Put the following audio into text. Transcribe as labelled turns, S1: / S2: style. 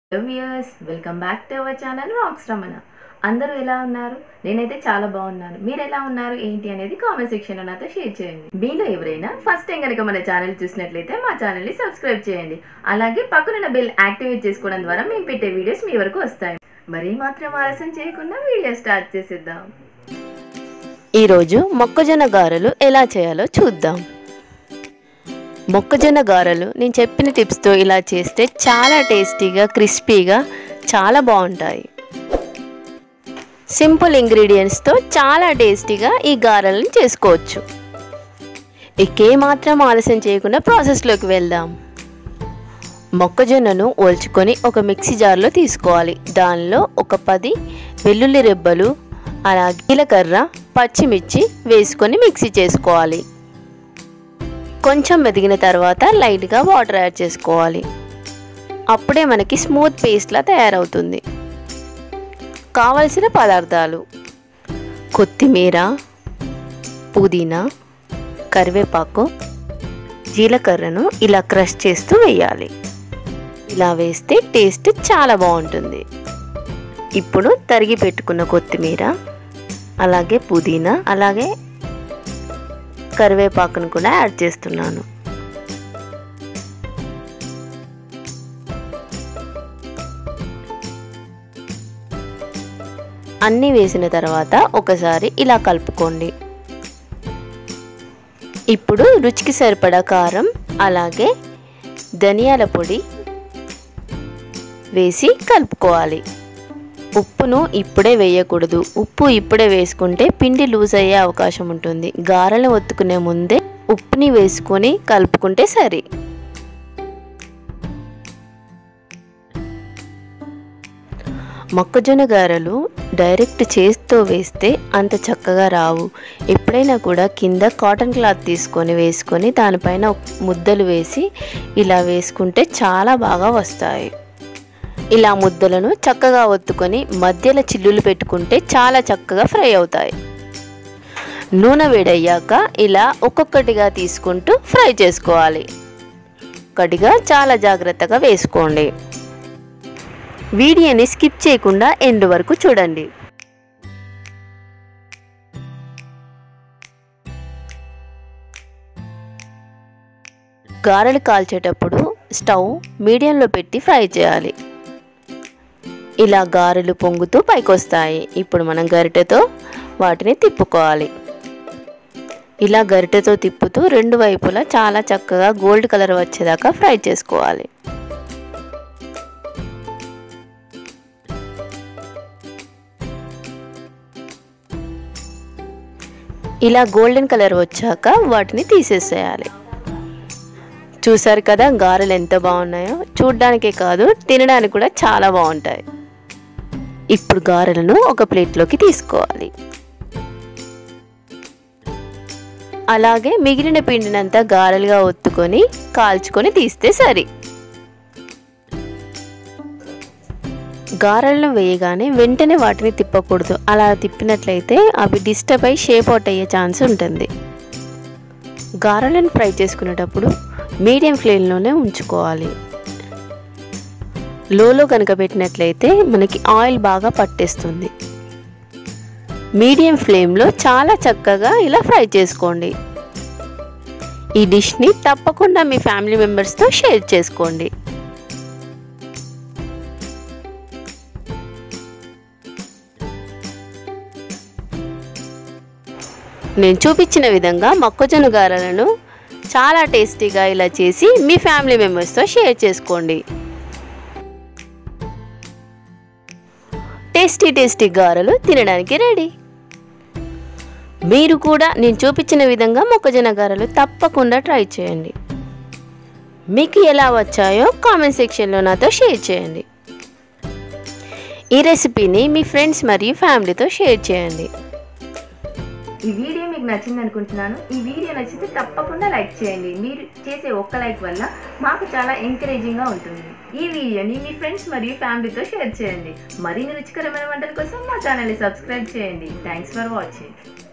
S1: viewers welcome back to our channel rocks Ramana అందరూ ఎలా ఉన్నారు నేనైతే చాలా బాగున్నాను మీరు ఎలా ఉన్నారు ఏంటి అనేది కామెంట్ సెక్షన్లో నాతో షేర్ చేయండి మీలో ఎవరైనా ఫస్ట్ టైం కనుక మన ఛానల్ చూసినట్లయితే మా ఛానల్ని సబ్స్క్రైబ్ చేయండి అలాగే పక్కనున్న బెల్ యాక్టివేట్ చేసుకోవడం ద్వారా మేము పెట్టే వీడియోస్ మీ వరకు వస్తాయి మరి మాత్రం ఆలస్యం చేయకుండా వీడియో స్టార్ట్ చేసేద్దాం
S2: ఈరోజు మొక్కజొన్న గారెలు ఎలా చేయాలో చూద్దాం మొక్కజొన్న గారెలు నేను చెప్పిన టిప్స్తో ఇలా చేస్తే చాలా టేస్టీగా క్రిస్పీగా చాలా బాగుంటాయి సింపుల్ ఇంగ్రీడియంట్స్తో చాలా టేస్టీగా ఈ గారెలను చేసుకోవచ్చు ఇకే మాత్రం ఆలస్యం చేయకుండా ప్రాసెస్లోకి వెళ్దాం మొక్కజొన్నను ఓల్చుకొని ఒక మిక్సీ జార్లో తీసుకోవాలి దానిలో ఒక పది వెల్లుల్లి రెబ్బలు అలాగే జీలకర్ర పచ్చిమిర్చి వేసుకొని మిక్సీ చేసుకోవాలి కొంచెం మెదిగిన తర్వాత లైట్గా వాటర్ యాడ్ చేసుకోవాలి అప్పుడే మనకి స్మూత్ పేస్ట్లా తయారవుతుంది కావలసిన పదార్థాలు కొత్తిమీర పుదీనా కరివేపాకు జీలకర్రను ఇలా క్రష్ చేస్తూ వేయాలి ఇలా వేస్తే టేస్ట్ చాలా బాగుంటుంది ఇప్పుడు తరిగి పెట్టుకున్న కొత్తిమీర అలాగే పుదీనా అలాగే కరివేపాకును కూడా యాడ్ చేస్తున్నాను అన్నీ వేసిన తర్వాత ఒకసారి ఇలా కలుపుకోండి ఇప్పుడు రుచికి సరిపడా కారం అలాగే ధనియాల పొడి వేసి కలుపుకోవాలి ఉప్పును ఇప్పుడే వేయకూడదు ఉప్పు ఇప్పుడే వేసుకుంటే పిండి లూజ్ అయ్యే అవకాశం ఉంటుంది గారెలు ఒత్తుకునే ముందే ఉప్పుని వేసుకొని కలుపుకుంటే సరి మొక్కజొన్న గారెలు డైరెక్ట్ చేతితో వేస్తే అంత చక్కగా రావు ఎప్పుడైనా కూడా కింద కాటన్ క్లాత్ తీసుకొని వేసుకొని దానిపైన ముద్దలు వేసి ఇలా వేసుకుంటే చాలా బాగా వస్తాయి ఇలా ముద్దలను చక్కగా ఒత్తుకొని మధ్యలో చిల్లులు పెట్టుకుంటే చాలా చక్కగా ఫ్రై అవుతాయి నూనె వేడయ్యాక ఇలా ఒక్కొక్కటిగా తీసుకుంటూ ఫ్రై చేసుకోవాలి ఒక్కటిగా చాలా జాగ్రత్తగా వేసుకోండి వీడియోని స్కిప్ చేయకుండా ఎండ్ వరకు చూడండి గారెలు కాల్చేటప్పుడు స్టవ్ మీడియంలో పెట్టి ఫ్రై చేయాలి ఇలా గారెలు పొంగుతూ పైకొస్తాయి ఇప్పుడు మనం గరిటెతో వాటిని తిప్పుకోవాలి ఇలా గరిటెతో తిప్పుతూ రెండు వైపులా చాలా చక్కగా గోల్డ్ కలర్ వచ్చేదాకా ఫ్రై చేసుకోవాలి ఇలా గోల్డెన్ కలర్ వచ్చాక వాటిని తీసేసేయాలి చూసారు కదా గారెలు ఎంత బాగున్నాయో చూడ్డానికే కాదు తినడానికి కూడా చాలా బాగుంటాయి ఇప్పుడు గారెలను ఒక ప్లేట్లోకి తీసుకోవాలి అలాగే మిగిలిన పిండినంతా గారెలుగా ఒత్తుకొని కాల్చుకొని తీస్తే సరి గారెలను వేయగానే వెంటనే వాటిని తిప్పకూడదు అలా తిప్పినట్లయితే అవి డిస్టర్బ్ అయి షేప్ అవుట్ అయ్యే ఛాన్స్ ఉంటుంది గారెలను ఫ్రై చేసుకునేటప్పుడు మీడియం ఫ్లేమ్లోనే ఉంచుకోవాలి లోలో కనుక పెట్టినట్లయితే మనకి ఆయిల్ బాగా పట్టేస్తుంది మీడియం ఫ్లేమ్లో చాలా చక్కగా ఇలా ఫ్రై చేసుకోండి ఈ డిష్ని తప్పకుండా మీ ఫ్యామిలీ మెంబర్స్తో షేర్ చేసుకోండి నేను చూపించిన విధంగా మొక్కజొన్న గారెలను చాలా టేస్టీగా ఇలా చేసి మీ ఫ్యామిలీ మెంబర్స్తో షేర్ చేసుకోండి టేస్టీ టేస్టీ గారెలు తినడానికి రెడీ మీరు కూడా నేను చూపించిన విధంగా మొక్కజొన్న గారెలు తప్పకుండా ట్రై చేయండి మీకు ఎలా వచ్చాయో కామెంట్ సెక్షన్లో నాతో షేర్ చేయండి ఈ రెసిపీని మీ ఫ్రెండ్స్ మరియు ఫ్యామిలీతో షేర్ చేయండి
S1: ఈ వీడియో మీకు నచ్చింది అనుకుంటున్నాను ఈ వీడియో నచ్చితే తప్పకుండా లైక్ చేయండి మీరు చేసే ఒక్క లైక్ వల్ల మాకు చాలా ఎంకరేజింగ్గా ఉంటుంది ఈ వీడియోని మీ ఫ్రెండ్స్ మరియు ఫ్యామిలీతో షేర్ చేయండి మరిన్ని రుచికరమైన వంటల కోసం మా ఛానల్ని సబ్స్క్రైబ్ చేయండి థ్యాంక్స్ ఫర్ వాచింగ్